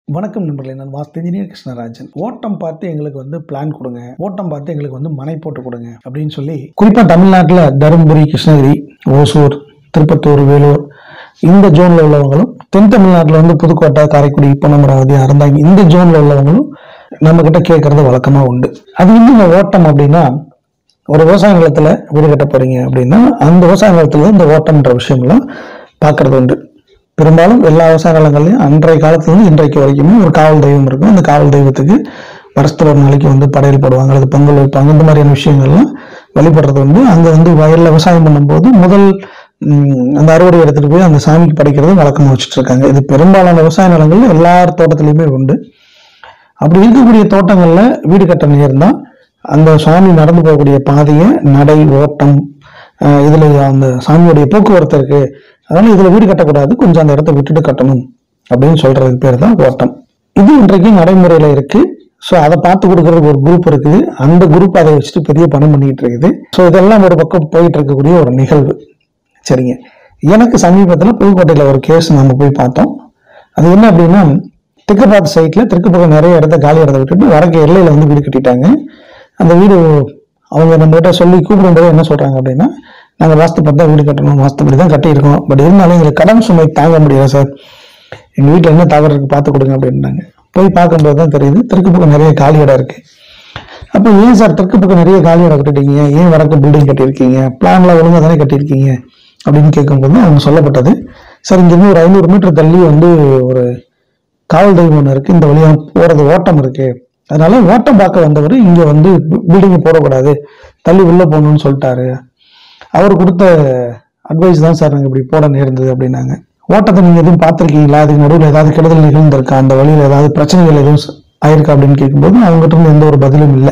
வணக்கம் நண்பர்களே நான் வாஸ்து இன்ஜினியர் கிருஷ்ணராஜன் ஓட்டம் பார்த்து எங்களுக்கு வந்து பிளான் கொடுங்க ஓட்டம் பார்த்து எங்களுக்கு வந்து மனை போட்டு கொடுங்க அப்படின்னு சொல்லி குறிப்பாக தமிழ்நாட்டில் தருமபுரி கிருஷ்ணகிரி ஓசூர் திருப்பத்தூர் வேலூர் இந்த ஜோனில் உள்ளவங்களும் தென் தமிழ்நாட்டில் வந்து புதுக்கோட்டை காரைக்குடி பொன்னமராவதி அறந்தாங்கி இந்த ஜோனில் உள்ளவங்களும் நம்ம கிட்ட கேட்கறது வழக்கமாக உண்டு அது இன்னும் ஓட்டம் அப்படின்னா ஒரு விவசாய நிலத்துல வீடு கட்ட போறீங்க அப்படின்னா அந்த விவசாய நிலத்துல இந்த ஓட்டம்ன்ற விஷயம்லாம் பார்க்கறது உண்டு பெரும்பாலும் எல்லா விவசாய நிலங்கள்லையும் அன்றைய காலத்துல இருந்து இன்றைக்கு வரைக்குமே ஒரு காவல் தெய்வம் இருக்கும் அந்த காவல் தெய்வத்துக்கு வருஷத்துல ஒரு நாளைக்கு வந்து படையல் போடுவாங்க அல்லது பொங்கல் வைப்பாங்க இந்த மாதிரியான விஷயங்கள்லாம் வழிபடுறது வந்து அங்க வந்து வயல்ல விவசாயம் பண்ணும்போது முதல் ம், அந்த அறுவடை எடுத்துட்டு போய் அந்த சாமிக்கு படைக்கிறது வழக்கமா வச்சுட்டு இருக்காங்க இது பெரும்பாலான விவசாய நிலங்கள்ல எல்லார் தோட்டத்திலையுமே உண்டு அப்படி இருக்கக்கூடிய தோட்டங்கள்ல வீடு கட்ட நேர்ந்தா அந்த சுவாமி நடந்து போகக்கூடிய பாதையை நடை ஓட்டம் அஹ் இதுல அந்த சாமியுடைய போக்குவரத்து இருக்கு அதனால இதுல வீடு கட்டக்கூடாது கொஞ்சம் அந்த இடத்த விட்டுட்டு கட்டணும் அப்படின்னு சொல்றதுக்கு பேர் தான் ஓட்டம் இது இன்றைக்கு நடைமுறையில இருக்கு ஸோ அதை பார்த்து கொடுக்கறதுக்கு ஒரு குரூப் இருக்குது அந்த குரூப் அதை வச்சுட்டு பெரிய பணம் பண்ணிட்டு இருக்குது ஸோ இதெல்லாம் ஒரு பக்கம் போயிட்டு இருக்கக்கூடிய ஒரு நிகழ்வு சரிங்க எனக்கு சமீபத்தில் புதுக்கோட்டையில் ஒரு கேஸ் நம்ம போய் பார்த்தோம் அது என்ன அப்படின்னா தெற்கு பார்த்த சைட்ல தெற்கு பக்கம் நிறைய இடத்த காலி இடத்த விட்டுட்டு வடக்கு எல்லையில வந்து வீடு கட்டிட்டாங்க அந்த வீடு அவங்க நம்ம கிட்ட சொல்லி கூப்பிடும்போது என்ன சொல்றாங்க அப்படின்னா நாங்க வாஸ்து பார்த்தா வீடு கட்டணும் வாஸ்துப்படி தான் கட்டியிருக்கோம் பட் இருந்தாலும் எங்களுக்கு கடன் சுமை தாங்க முடியல சார் எங்க வீட்டில் என்ன தவறு இருக்கு பார்த்து கொடுங்க அப்படின்னாங்க போய் பார்க்கும்போது தான் தெரியுது தெற்கு பக்கம் நிறைய காலி இடம் இருக்கு அப்போ ஏன் சார் தெற்கு பக்கம் நிறைய காலி இடம் கட்டிட்டீங்க ஏன் வடக்கு பில்டிங் கட்டியிருக்கீங்க பிளான்ல ஒழுங்கா தானே கட்டியிருக்கீங்க அப்படின்னு கேட்கும்போது அவங்க சொல்லப்பட்டது சார் இங்கிருந்து ஒரு ஐநூறு மீட்டர் தள்ளி வந்து ஒரு காவல் தெய்வம் ஒன்று இருக்கு இந்த வழியா போறது ஓட்டம் இருக்கு அதனால ஓட்டம் பார்க்க வந்தவர் இங்க வந்து பில்டிங் போடக்கூடாது தள்ளி உள்ள போகணும்னு சொல்லிட்டாரு அவர் கொடுத்த அட்வைஸ் தான் சார் நாங்கள் இப்படி போட நேர்ந்தது அப்படின்னாங்க ஓட்டத்தை நீங்க எதுவும் பார்த்துருக்கீங்களா அதுக்கு நடுவில் ஏதாவது கெடுதல் நிகழ்ந்திருக்கா அந்த வழியில் ஏதாவது பிரச்சனைகள் எதுவும் ச- ஆயிருக்கா அப்படின்னு கேட்கும்போது அவங்ககிட்ட இருந்து எந்த ஒரு பதிலும் இல்லை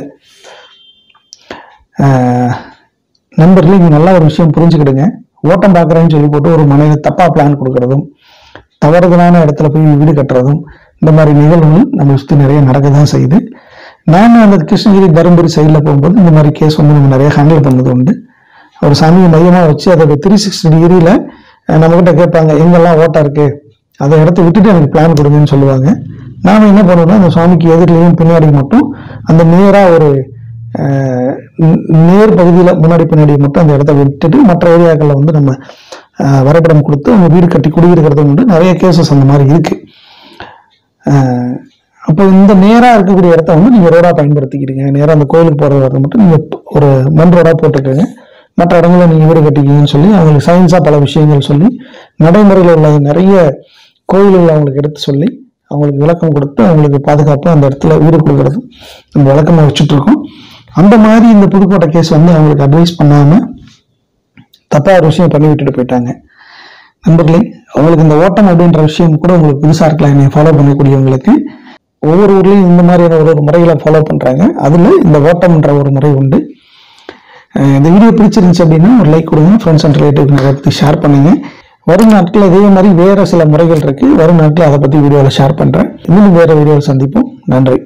ஆஹ் நண்பர்களே இங்க நல்ல ஒரு விஷயம் புரிஞ்சுக்கிடுங்க ஓட்டம் பார்க்குறேன்னு சொல்லி போட்டு ஒரு மனைவி தப்பா பிளான் கொடுக்கறதும் தவறுதலான இடத்துல போய் வீடு கட்டுறதும் இந்த மாதிரி நிகழ்வுகள் நம்ம சுற்றி நிறைய நடக்க தான் செய்யுது நான் அந்த கிருஷ்ணகிரி தருமபுரி சைடில் போகும்போது இந்த மாதிரி கேஸ் வந்து நம்ம நிறைய ஹேண்டில் பண்ணது உண்டு ஒரு சாமியை மையமாக வச்சு அதை த்ரீ சிக்ஸ்டி டிகிரியில் நம்மக்கிட்ட கேட்பாங்க எங்கெல்லாம் ஓட்டம் இருக்கு அதை இடத்த விட்டுட்டு எனக்கு பிளான் கொடுங்கன்னு சொல்லுவாங்க நாம என்ன பண்ணுவோம்னா அந்த சுவாமிக்கு எதிரிலையும் பின்னாடி மட்டும் அந்த நேராக ஒரு அஹ், ந- நேர் பகுதியில் முன்னாடி பின்னாடி மட்டும் அந்த இடத்த விட்டுட்டு மற்ற ஏரியாக்களில் வந்து நம்ம அஹ், வரைபடம் கொடுத்து அவங்க வீடு கட்டி குடியிருக்கிறது உண்டு நிறைய கேசஸ் அந்த மாதிரி இருக்கு அஹ், அப்போ இந்த நேரா இருக்கக்கூடிய இடத்த வந்து நீங்க ரோடா பயன்படுத்திக்கிறீங்க நேரா அந்த கோயிலுக்கு போற இடத்த மட்டும் நீங்க ஒரு மண் ரோடா போட்டுக்கோங்க மற்ற இடங்களில் நீங்க வீடு கட்டிக்கிங்கன்னு சொல்லி அவங்களுக்கு சயின்ஸா பல விஷயங்கள் சொல்லி நடைமுறையில் உள்ள நிறைய கோயில்கள் அவங்களுக்கு எடுத்து சொல்லி அவங்களுக்கு விளக்கம் கொடுத்து அவங்களுக்கு பாதுகாப்பு அந்த இடத்துல வீடு கொடுக்கறது நம்ம விளக்கமா வச்சுட்டு இருக்கோம் அந்த மாதிரி இந்த புதுக்கோட்டை கேஸ் வந்து அவங்களுக்கு அட்வைஸ் பண்ணாம தப்பா ஒரு விஷயம் பண்ணி விட்டுட்டு போயிட்டாங்க நண்பர்களே அவங்களுக்கு இந்த ஓட்டம் அப்படின்ற விஷயம் கூட உங்களுக்கு புதுசா இருக்கலாம் என்னை ஃபாலோ பண்ணக்கூடியவங்களுக்கு ஒவ்வொரு ஊர்லயும் இந்த மாதிரியான ஒரு ஒரு முறைகளை ஃபாலோ பண்றாங்க அதுல இந்த ஓட்டம்ன்ற ஒரு முறை உண்டு அஹ் இந்த வீடியோ பிடிச்சிருந்துச்சு அப்படின்னா ஒரு லைக் கொடுங்க ஃப்ரெண்ட்ஸ் அண்ட் ரிலேட்டிவ் நிறைய பற்றி ஷேர் பண்ணுங்க வரும் நாட்கள் இதே மாதிரி வேற சில முறைகள் இருக்கு வரும் நாட்கள் அதை பத்தி வீடியோவில் ஷேர் பண்றேன் இன்னும் வேற வீடியோவில் சந்திப்போம் நன்றி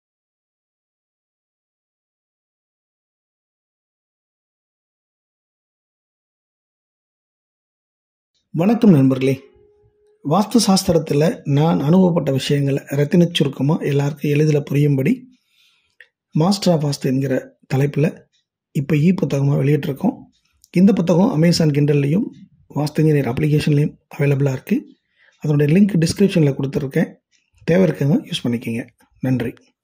வணக்கம் நண்பர்களே வாஸ்து சாஸ்திரத்தில் நான் அனுபவப்பட்ட விஷயங்களை ரத்தின சுருக்கமாக எல்லாருக்கும் எளிதில் புரியும்படி மாஸ்டர் ஆஃப் வாஸ்து என்கிற தலைப்பில் இப்போ இ புத்தகமாக வெளியிட்டிருக்கோம் இந்த புத்தகம் அமேசான் கிண்டல்லையும் வாஸ்து இன்ஜினியர் அப்ளிகேஷன்லையும் அவைலபிளாக இருக்குது அதனுடைய லிங்க் டிஸ்கிரிப்ஷனில் கொடுத்துருக்கேன் தேவை இருக்கவங்க யூஸ் பண்ணிக்கோங்க நன்றி